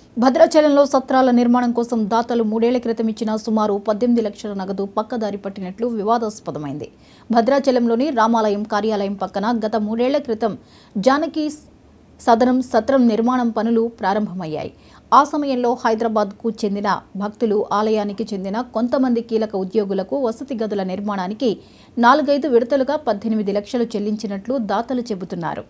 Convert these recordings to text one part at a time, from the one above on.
భద్రాచలంలో సత్రాల నిర్మాణం కోసం దాతలు మూడేళ్ల క్రితం ఇచ్చిన సుమారు పద్దెనిమిది లక్షల నగదు పక్కదారి పట్టినట్లు వివాదాస్పదమైంది భద్రాచలంలోని రామాలయం కార్యాలయం పక్కన గత మూడేళ్ల క్రితం జానకి సదనం సత్రం నిర్మాణం పనులు ప్రారంభమయ్యాయి ఆ సమయంలో హైదరాబాద్కు చెందిన భక్తులు ఆలయానికి చెందిన కొంతమంది కీలక ఉద్యోగులకు వసతి గదుల నిర్మాణానికి నాలుగైదు విడతలుగా పద్దెనిమిది లక్షలు చెల్లించినట్లు దాతలు చెబుతున్నారు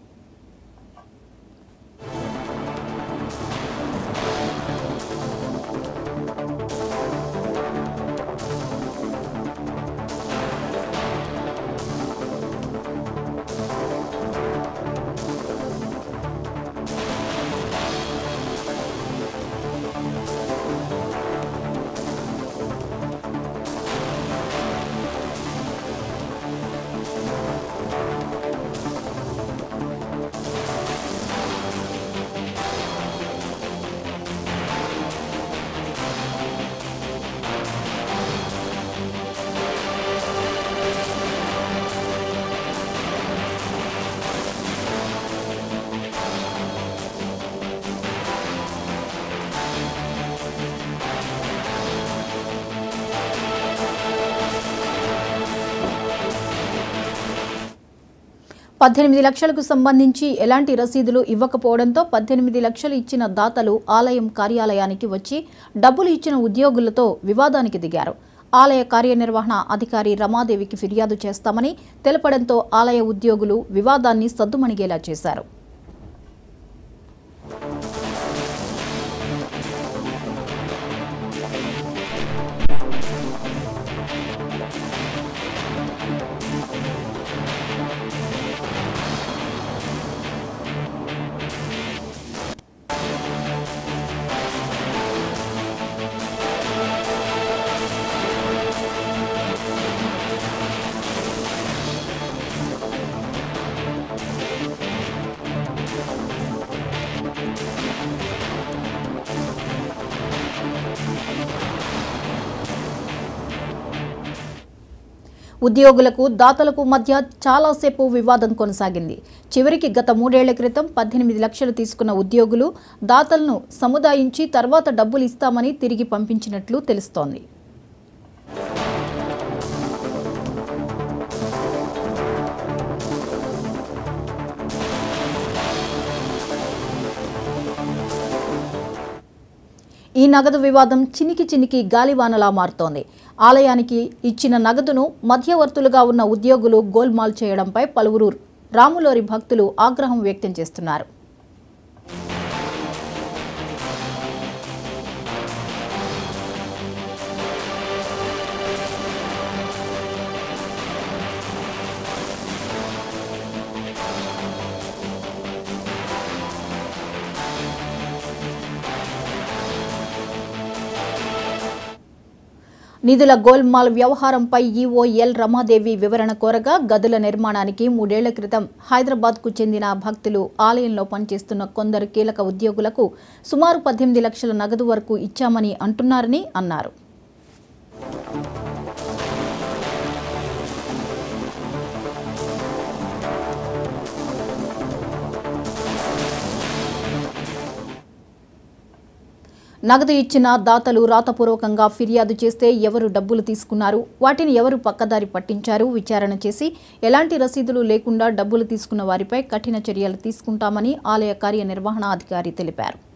పద్దెనిమిది లక్షలకు సంబంధించి ఎలాంటి రసీదులు ఇవ్వకపోవడంతో పద్దెనిమిది లక్షలు ఇచ్చిన దాతలు ఆలయం కార్యాలయానికి వచ్చి డబ్బులు ఇచ్చిన ఉద్యోగులతో వివాదానికి దిగారు ఆలయ కార్యనిర్వహణ అధికారి రమాదేవికి ఫిర్యాదు చేస్తామని తెలపడంతో ఆలయ ఉద్యోగులు వివాదాన్ని సద్దుమణిగేలా చేశారు ఉద్యోగులకు దాతలకు మధ్య చాలాసేపు వివాదం కొనసాగింది చివరికి గత మూడేళ్ల క్రితం పద్దెనిమిది లక్షలు తీసుకున్న ఉద్యోగులు దాతలను సముదాయించి తర్వాత డబ్బులు ఇస్తామని తిరిగి పంపించినట్లు తెలుస్తోంది ఈ నగదు వివాదం చినికి చినికి గాలివానలా మారుతోంది ఆలయానికి ఇచ్చిన నగదును మధ్యవర్తులుగా ఉన్న ఉద్యోగులు గోల్మాల్ చేయడంపై పలువురు రాములోరి భక్తులు ఆగ్రహం వ్యక్తం చేస్తున్నారు నిధుల గోల్మాల్ వ్యవహారంపై ఈవో ఎల్ రమాదేవి వివరణ కోరగా గదుల నిర్మాణానికి మూడేళ్ల క్రితం హైదరాబాద్కు చెందిన భక్తులు ఆలయంలో పనిచేస్తున్న కొందరు కీలక ఉద్యోగులకు సుమారు పద్దెనిమిది లక్షల నగదు వరకు ఇచ్చామని అంటున్నారని అన్నారు నగదు ఇచ్చిన దాతలు రాతపూర్వకంగా ఫిర్యాదు చేస్తే ఎవరు డబ్బులు తీసుకున్నారు వాటిని ఎవరు పక్కదారి పట్టించారు విచారణ చేసి ఎలాంటి రసీదులు లేకుండా డబ్బులు తీసుకున్న వారిపై కఠిన చర్యలు తీసుకుంటామని ఆలయ కార్యనిర్వహణాధికారి తెలిపారు